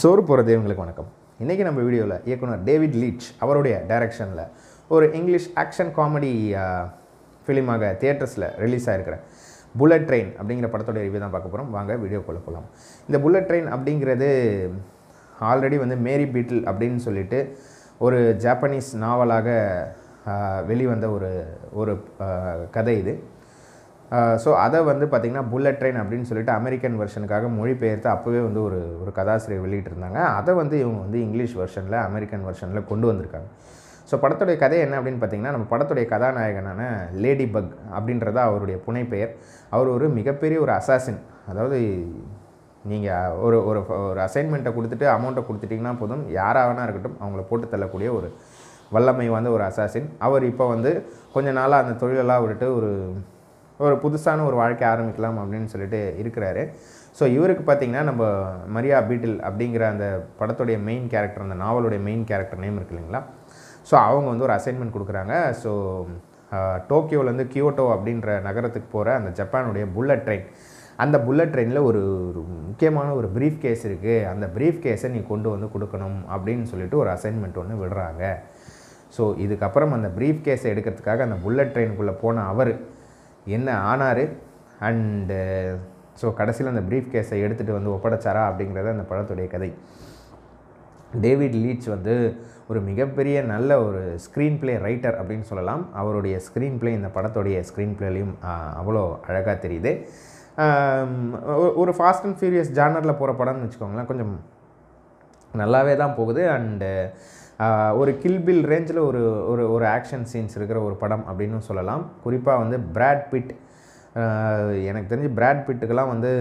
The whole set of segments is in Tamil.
சோறு போகிற தெய்வங்களுக்கு வணக்கம் இன்றைக்கி நம்ம வீடியோவில் இயக்குனர் டேவிட் லீச் அவருடைய டைரக்ஷனில் ஒரு இங்கிலீஷ் ஆக்ஷன் காமெடி ஃபிலிமாக தியேட்டர்ஸில் ரிலீஸ் ஆகிருக்கிற புல்லட் ட்ரெயின் அப்படிங்கிற படத்தோட ரிவ்யூ தான் பார்க்க போகிறோம் வாங்க வீடியோக்குள்ளே போகலாம் இந்த புல்லட் ட்ரெயின் அப்படிங்கிறது ஆல்ரெடி வந்து மேரி பீட்டில் அப்படின்னு சொல்லிட்டு ஒரு ஜாப்பனீஸ் நாவலாக ஆஹ், வெளிவந்த ஒரு ஒரு ஆஹ், கதை இது ஸோ அதை வந்து பார்த்திங்கன்னா புல்லட் ட்ரெயின் அப்படின்னு சொல்லிட்டு அமெரிக்கன் வெர்ஷனுக்காக மொழிபெயர்த்து அப்போவே வந்து ஒரு ஒரு கதாசிரியர் வெளியிட்டிருந்தாங்க அதை வந்து இவங்க வந்து இங்கிலீஷ் வெர்ஷனில் அமெரிக்கன் வெர்ஷனில் கொண்டு வந்திருக்காங்க ஸோ படத்துடைய கதை என்ன அப்படின்னு பார்த்தீங்கன்னா நம்ம படத்துடைய கதாநாயகனான லேடி பக் அப்படின்றத அவருடைய புனைப்பெயர் அவர் ஒரு மிகப்பெரிய ஒரு அசாசின் அதாவது நீங்கள் ஒரு ஒரு ஒரு அசைன்மெண்ட்டை கொடுத்துட்டு அமௌண்ட்டை கொடுத்துட்டிங்கன்னா போதும் யாராக வேணா இருக்கட்டும் அவங்கள போட்டு தள்ளக்கூடிய ஒரு வல்லமை வாய்ந்த ஒரு அசாசின் அவர் இப்போ வந்து கொஞ்ச நாளாக அந்த தொழிலெல்லாம் விட்டுட்டு ஒரு ஒரு புதுசான ஒரு வாழ்க்கை ஆரம்பிக்கலாம் அப்படின்னு சொல்லிட்டு இருக்கிறாரு ஸோ இவருக்கு பார்த்தீங்கன்னா நம்ம மரியா பீட்டில் அப்படிங்கிற அந்த படத்துடைய மெயின் கேரக்டர் அந்த நாவலுடைய மெயின் கேரக்டர் நேம் இருக்கு இல்லைங்களா ஸோ அவங்க வந்து ஒரு அசைன்மெண்ட் கொடுக்குறாங்க ஸோ டோக்கியோலேருந்து கியோட்டோ அப்படின்ற நகரத்துக்கு போகிற அந்த ஜப்பானுடைய புல்லட் ட்ரெயின் அந்த புல்லட் ட்ரெயினில் ஒரு ஒரு முக்கியமான ஒரு ப்ரீஃப் கேஸ் இருக்குது அந்த ப்ரீஃப் கேஸை நீ கொண்டு வந்து கொடுக்கணும் அப்படின்னு சொல்லிட்டு ஒரு அசைன்மெண்ட் ஒன்று விடுறாங்க ஸோ இதுக்கப்புறம் அந்த ப்ரீஃப் கேஸை எடுக்கிறதுக்காக அந்த புல்லட் ட்ரெயினுக்குள்ளே போன அவர் என்ன ஆனார் அண்டு ஸோ கடைசியில் அந்த ப்ரீஃப் கேஸை எடுத்துகிட்டு வந்து ஒப்படைச்சாரா அப்படிங்கிறது அந்த படத்துடைய கதை டேவிட் லீச் வந்து ஒரு மிகப்பெரிய நல்ல ஒரு ஸ்க்ரீன் ப்ளே ரைட்டர் அப்படின்னு சொல்லலாம் அவருடைய ஸ்க்ரீன் ப்ளே இந்த படத்துடைய ஸ்க்ரீன் ப்ளேலையும் அவ்வளோ அழகாக தெரியுது ஆம், ஒ- ஒரு ஃபாஸ்ட் அண்ட் ஃபியூரியஸ் ஜானரில் போகிற படம்னு வச்சுக்கோங்களேன் கொஞ்சம் நல்லாவே தான் போகுது அண்டு ஒரு கில்பில் ரேஞ்சில் ஒரு ஒரு ஒரு ஆக்ஷன் சீன்ஸ் இருக்கிற ஒரு படம் அப்படின்னு சொல்லலாம் குறிப்பாக வந்து பிராட் பிட் ஆஹ், எனக்கு தெரிஞ்சு பிராட் பிட்டுக்கெல்லாம் வந்து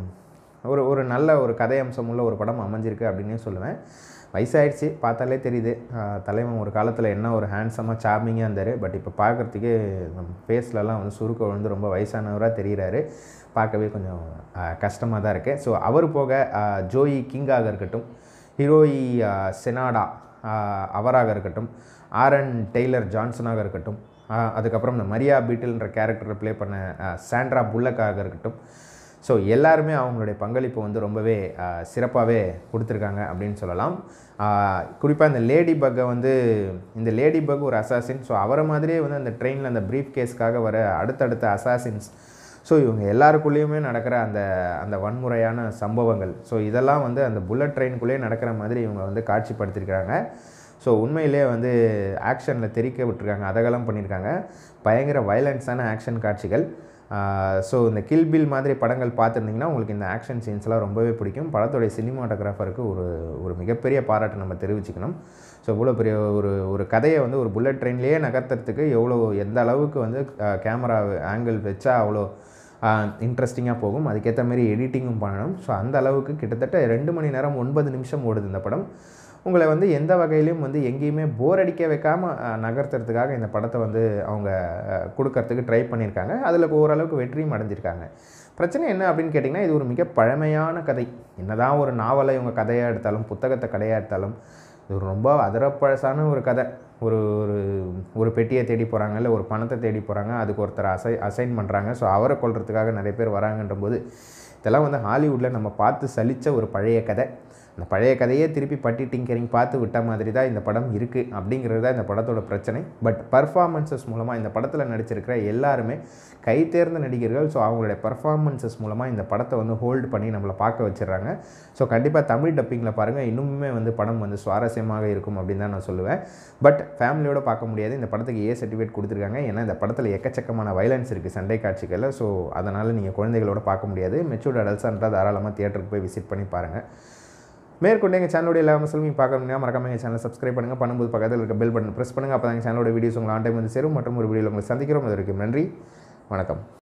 ஒரு ஒரு நல்ல ஒரு கதை அம்சம் உள்ள ஒரு படம் அமைஞ்சிருக்கு அப்படின்னே சொல்லுவேன் வயசாயிடுச்சு பார்த்தாலே தெரியுது ஆஹ், தலைவன் ஒரு காலத்தில் என்ன ஒரு ஹேண்ட்ஸமாக சார்மிங்காக இருந்தார் பட் இப்போ பார்க்குறதுக்கே ஃபேஸ்லலாம் வந்து சுருக்கம் வந்து ரொம்ப வயசானவராக தெரிகிறாரு பார்க்கவே கொஞ்சம் கஷ்டமாக தான் இருக்குது ஸோ அவர் போக ஆஹ், ஜோயி கிங்காக இருக்கட்டும் ஹீரோயி ஆஹ், செனாடா ஆஹ், அவராக இருக்கட்டும் ஆரன் டெய்லர் ஜான்சனாக இருக்கட்டும் ஆஹ், அதுக்கப்புறம் இந்த மரியா பீட்டில்ன்ற கேரக்டரை ப்ளே பண்ண ஆஹ், சாண்ட்ரா புல்லக்காக இருக்கட்டும் ஸோ எல்லாருமே அவங்களுடைய பங்களிப்பு வந்து ரொம்பவே சிறப்பாகவே கொடுத்துருக்காங்க அப்படின்னு சொல்லலாம் குறிப்பாக இந்த லேடி பக்கை வந்து இந்த லேடி பக் ஒரு அசாசின் ஸோ அவரை மாதிரியே வந்து அந்த ட்ரெயினில் அந்த ப்ரீஃப் கேஸ்க்காக வர அடுத்தடுத்த அசாசின்ஸ் ஸோ இவங்க எல்லாருக்குள்ளேயுமே நடக்கிற அந்த அந்த வன்முறையான சம்பவங்கள் ஸோ இதெல்லாம் வந்து அந்த புல்லட் ட்ரெயினுக்குள்ளேயே நடக்கிற மாதிரி இவங்க வந்து காட்சிப்படுத்தியிருக்கிறாங்க ஸோ உண்மையிலே வந்து ஆக்ஷனில் தெரிக்க விட்டுருக்காங்க அதகலம் பண்ணியிருக்காங்க பயங்கர வயலன்ஸான ஆக்ஷன் காட்சிகள் ஸோ இந்த கில் பில் மாதிரி படங்கள் பார்த்துருந்தீங்கன்னா உங்களுக்கு இந்த ஆக்ஷன் சீன்ஸ்லாம் ரொம்பவே பிடிக்கும் படத்துடைய சினிமாட்டோகிராஃபருக்கு ஒரு ஒரு மிகப்பெரிய பாராட்டு நம்ம தெரிவிச்சுக்கணும் ஸோ இவ்வளோ பெரிய ஒரு ஒரு கதையை வந்து ஒரு புல்லட் ட்ரெயின்லேயே நகர்த்துறதுக்கு எவ்வளோ எந்த அளவுக்கு வந்து கேமரா ஆங்கிள் வச்சா அவ்வளோ இன்ட்ரெஸ்டிங்காக போகும் அதுக்கேற்ற மாதிரி எடிட்டிங்கும் பண்ணணும் ஸோ அந்த அளவுக்கு கிட்டத்தட்ட ரெண்டு மணி நேரம் ஒன்பது நிமிஷம் ஓடுது இந்த படம் உங்களை வந்து எந்த வகையிலையும் வந்து எங்கேயுமே போர் அடிக்க வைக்காமல் நகர்த்துறதுக்காக இந்த படத்தை வந்து அவங்க அஹ், கொடுக்கறதுக்கு ட்ரை பண்ணியிருக்காங்க அதில் ஓரளவுக்கு வெற்றியும் அடைஞ்சிருக்காங்க பிரச்சனை என்ன அப்படின்னு கேட்டிங்கன்னா இது ஒரு மிக பழமையான கதை என்னதான் ஒரு நாவலை இவங்க கதையாக எடுத்தாலும் புத்தகத்தை கதையாக எடுத்தாலும் இது ஒரு ரொம்ப அதரப்பழசான ஒரு கதை ஒரு ஒரு ஒரு பெட்டியை தேடி போகிறாங்க இல்லை ஒரு பணத்தை தேடி போகிறாங்க அதுக்கு ஒருத்தர் அசை அசைன் பண்ணுறாங்க ஸோ அவரை கொல்றதுக்காக நிறைய பேர் வராங்கன்ற போது இதெல்லாம் வந்து ஹாலிவுட்டில் நம்ம பார்த்து சலித்த ஒரு பழைய கதை அந்த பழைய கதையே திருப்பி பட்டி டிங்கரிங் பார்த்து விட்ட மாதிரி தான் இந்த படம் இருக்குது அப்படிங்கிறது தான் இந்த படத்தோட பிரச்சனை பட் பர்ஃபார்மன்சஸ் மூலமாக இந்த படத்தில் நடிச்சிருக்கிற எல்லாருமே கை தேர்ந்த நடிகர்கள் ஸோ அவங்களுடைய பர்ஃபார்மன்சஸ் மூலமாக இந்த படத்தை வந்து ஹோல்டு பண்ணி நம்மளை பார்க்க வச்சிடுறாங்க ஸோ கண்டிப்பாக தமிழ் டப்பிங்கில் பாருங்கள் இன்னுமே வந்து படம் வந்து சுவாரஸ்யமாக இருக்கும் அப்படின்னு தான் நான் சொல்லுவேன் பட் ஃபேமிலியோட பார்க்க முடியாது இந்த படத்துக்கு ஏ சர்டிஃபிகேட் கொடுத்துருக்காங்க ஏன்னா இந்த படத்தில் எக்கச்சக்கமான வைலன்ஸ் இருக்குது சண்டை காட்சிகளில் ஸோ அதனால் நீங்கள் குழந்தைகளோட பார்க்க முடியாது மெச்சூர்ட் அடல்ட்ஸான்றா தாராளமாக தியேட்டருக்கு போய் விசிட் பண்ணி பாருங்கள் மேற்கொண்டு எங்கள் சேனலோட எல்லா மசலும் பார்க்கணும்னா மறக்காம எங்கள் சேனலை சப்ஸ்கிரைப் பண்ணுங்கள் பண்ணும்போது பக்கத்தில் இருக்க பெல் பட்டன் ப்ரெஸ் பண்ணுங்கள் அப்போ தான் எங்கள் சேனலோட வீடியோஸ் உங்கள் ஆன் டைம் வந்து சேரும் மற்றும் ஒரு வீடியோவில் உங்களை சந்திக்கிறோம் அது வரைக்கும் நன்றி வணக்கம்